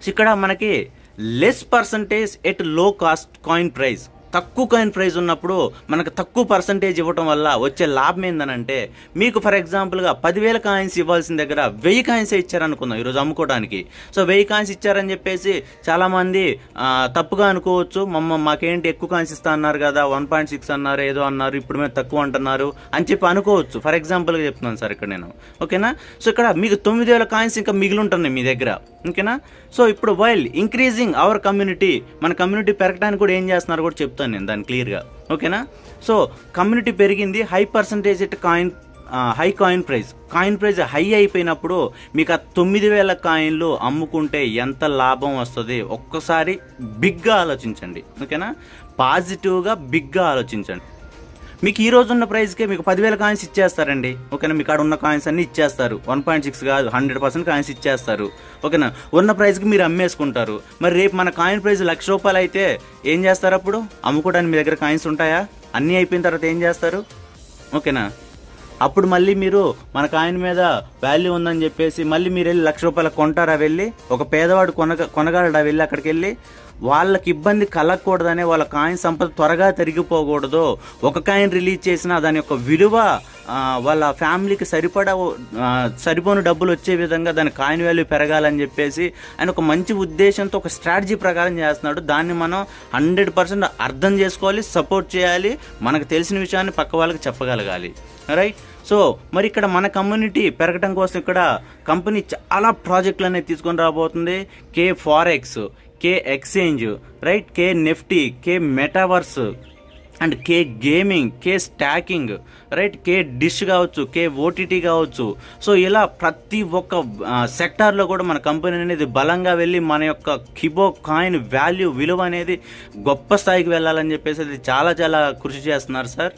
so ఇక్కడ మనకి less percentage at low cost coin price తక్కువ కాయిన్ ప్రైస్ ఉన్నప్పుడు మనకు తక్కువ పర్సంటేజ్ ఇవ్వటం వల్ల వచ్చే లాభం ఏందనంటే మీకు ఫర్ ఎగ్జాంపుల్గా పదివేల కాయిన్స్ ఇవ్వాల్సిన దగ్గర వెయ్యి కాయిన్స్ ఇచ్చారనుకుందాం ఈరోజు అమ్ముకోవడానికి సో వెయ్యి కాయిన్స్ ఇచ్చారని చెప్పేసి చాలామంది ఆ, తప్పుగా అనుకోవచ్చు మమ్మ మాకేంటి ఎక్కువ కాయిన్స్ ఇస్తా అన్నారు కదా వన్ పాయింట్ సిక్స్ అన్నారు ఏదో అన్నారు ఇప్పుడు మేము తక్కువ అంటున్నారు అని చెప్పి అనుకోవచ్చు ఫర్ ఎగ్జాంపుల్గా చెప్తున్నాను సార్ ఇక్కడ నేను ఓకేనా సో ఇక్కడ మీకు తొమ్మిది వేల కాయిన్స్ ఇంకా మిగిలి ఉంటున్నాయి మీ దగ్గర ఓకేనా సో ఇప్పుడు వైల్ ఇంక్రీజింగ్ అవర్ కమ్యూనిటీ మన కమ్యూనిటీ పెరగడానికి కూడా ఏం చేస్తున్నారు కూడా చెప్తాను నేను దాన్ని క్లియర్గా ఓకేనా సో కమ్యూనిటీ పెరిగింది high percentage it coin high coin price coin price high అయిపోయినప్పుడు మీకు ఆ తొమ్మిది వేల కాయిన్లు అమ్ముకుంటే ఎంత లాభం వస్తుంది ఒక్కసారి బిగ్గా ఆలోచించండి ఓకేనా పాజిటివ్గా బిగ్గా ఆలోచించండి మీకు ఈ రోజు ఉన్న ప్రైస్కే మీకు పదివేల కాయిన్స్ ఇచ్చేస్తారండి ఓకేనా మీకు ఆడ ఉన్న కాయిన్స్ అన్ని ఇచ్చేస్తారు వన్ పాయింట్ సిక్స్ కాదు హండ్రెడ్ పర్సెంట్ కాయిన్స్ ఇచ్చేస్తారు ఓకేనా ఉన్న ప్రైస్కి మీరు అమ్మేసుకుంటారు మరి రేపు మన కాయిన్ ప్రైస్ లక్ష రూపాయలు అయితే ఏం చేస్తారు అప్పుడు అమ్ముకోవడానికి మీ దగ్గర కాయిన్స్ ఉంటాయా అన్నీ అయిపోయిన తర్వాత ఏం చేస్తారు ఓకేనా అప్పుడు మళ్ళీ మీరు మన కాయిన్ మీద వాల్యూ ఉందని చెప్పేసి మళ్ళీ మీరు వెళ్ళి లక్ష రూపాయలు కొంటారా వెళ్ళి ఒక పేదవాడు కొనగ కొనగలడా వెళ్ళి అక్కడికి వెళ్ళి వాళ్ళకి ఇబ్బంది కలగకూడదనే వాళ్ళ కాయిన్ సంపద త్వరగా తరిగిపోకూడదు ఒక కాయిన్ రిలీజ్ చేసినా దాని యొక్క విలువ ఆ, వాళ్ళ ఫ్యామిలీకి సరిపడా ఆ, సరిపోని డబ్బులు వచ్చే విధంగా దాని కాయిన్ వాల్యూ పెరగాలని చెప్పేసి ఆయన ఒక మంచి ఉద్దేశంతో ఒక స్ట్రాటజీ ప్రకారం చేస్తున్నాడు దాన్ని మనం హండ్రెడ్ పర్సెంట్ అర్థం చేసుకోవాలి సపోర్ట్ చేయాలి మనకు తెలిసిన విషయాన్ని పక్క వాళ్ళకి చెప్పగలగాలి రైట్ సో మరి ఇక్కడ మన కమ్యూనిటీ పెరగడం కోసం ఇక్కడ కంపెనీ చాలా ప్రాజెక్టులు అనేది తీసుకొని రాబోతుంది K forex K exchange right K NFT K metaverse and K gaming K staking right K dish కావచ్చు కే ఓటీటీ కావచ్చు సో ఇలా ప్రతి ఒక్క సెక్టార్లో కూడా మన కంపెనీ అనేది బలంగా వెళ్ళి మన యొక్క కిబో కాయిన్ వాల్యూ విలువ అనేది గొప్ప స్థాయికి వెళ్ళాలని చెప్పేసి అది చాలా చాలా కృషి చేస్తున్నారు సార్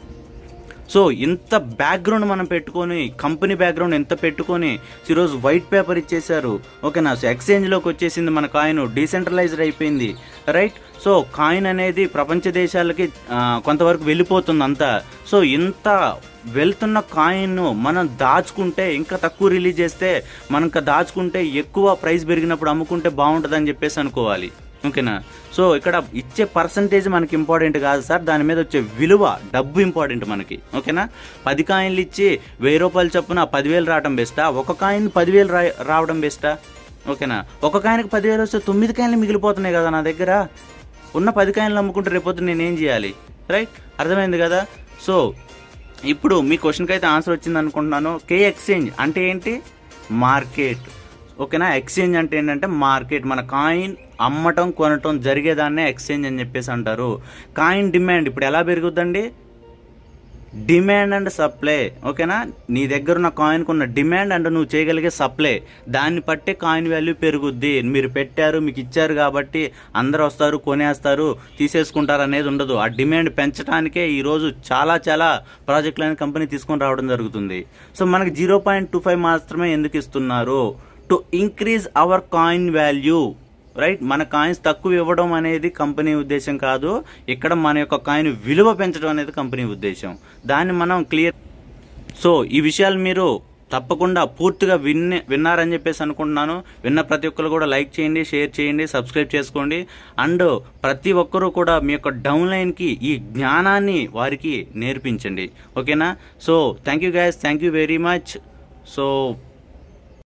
సో ఇంత బ్యాక్గ్రౌండ్ మనం పెట్టుకొని కంపెనీ బ్యాక్గ్రౌండ్ ఎంత పెట్టుకొని ఈరోజు వైట్ పేపర్ ఇచ్చేశారు ఓకేనా సో ఎక్స్చేంజ్లోకి వచ్చేసింది మన కాయిన్ డీసెంట్రలైజ్డ్ అయిపోయింది రైట్ సో కాయిన్ అనేది ప్రపంచ దేశాలకి ఆ, కొంతవరకు వెళ్ళిపోతుంది అంతా సో ఇంత వెళ్తున్న కాయిన్ మనం దాచుకుంటే ఇంకా తక్కువ రిలీజ్ చేస్తే మనం ఇంకా దాచుకుంటే ఎక్కువ ప్రైస్ పెరిగినప్పుడు అమ్ముకుంటే బాగుంటుందని చెప్పేసి అనుకోవాలి ఓకేనా సో ఇక్కడ ఇచ్చే పర్సంటేజ్ మనకి ఇంపార్టెంట్ కాదు సార్ దాని మీద వచ్చే విలువ డబ్బు ఇంపార్టెంట్ మనకి ఓకేనా పది కాయిన్లు ఇచ్చి వెయ్యి రూపాయలు చొప్పున పదివేలు రావడం బెస్టా ఒక కాయిన్ పదివేలు రా రావడం బెస్టా ఓకేనా ఒక కాయిన్కి పదివేలు వస్తే తొమ్మిది కాయిన్లు మిగిలిపోతున్నాయి కదా నా దగ్గర ఉన్న పది కాయిన్లు అమ్ముకుంటే రేపొద్దు నేను ఏం చేయాలి రైట్ అర్థమైంది కదా సో ఇప్పుడు మీ క్వశ్చన్కి అయితే ఆన్సర్ వచ్చింది అనుకుంటున్నాను కే ఎక్స్చేంజ్ అంటే ఏంటి మార్కెట్ ఓకేనా ఎక్స్చేంజ్ అంటే ఏంటంటే మార్కెట్ మన కాయిన్ అమ్మటం కొనటం జరిగేదాన్నే ఎక్స్చేంజ్ అని చెప్పేసి అంటారు కాయిన్ డిమాండ్ ఇప్పుడు ఎలా పెరుగుద్దండి డిమాండ్ అండ్ సప్లై ఓకేనా నీ దగ్గర ఉన్న కాయిన్కి ఉన్న డిమాండ్ అండ్ నువ్వు చేయగలిగే సప్లై దాన్ని బట్టే కాయిన్ వాల్యూ పెరుగుద్ది మీరు పెట్టారు మీకు ఇచ్చారు కాబట్టి అందరు వస్తారు కొనేస్తారు తీసేసుకుంటారు అనేది ఉండదు ఆ డిమాండ్ పెంచడానికే ఈరోజు చాలా చాలా ప్రాజెక్టులని కంపెనీ తీసుకొని రావడం జరుగుతుంది సో మనకి జీరో పాయింట్ టూ ఫైవ్ మాత్రమే ఎందుకు ఇస్తున్నారు to increase our coin value right మన కాయిన్స్ తక్కువ ఇవ్వడం అనేది కంపెనీ ఉద్దేశం కాదు ఇక్కడ మన యొక్క కాయిన్ విలువ పెంచడం అనేది కంపెనీ ఉద్దేశం దాన్ని మనం క్లియర్ సో ఈ విషయాలు మీరు తప్పకుండా పూర్తిగా విన్న విన్నారని చెప్పేసి అనుకుంటున్నాను విన్న ప్రతి ఒక్కరు కూడా లైక్ చేయండి షేర్ చేయండి సబ్స్క్రైబ్ చేసుకోండి అండ్ ప్రతి ఒక్కరూ కూడా మీ యొక్క డౌన్లైన్కి ఈ జ్ఞానాన్ని వారికి నేర్పించండి ఓకేనా so thank you guys thank you very much so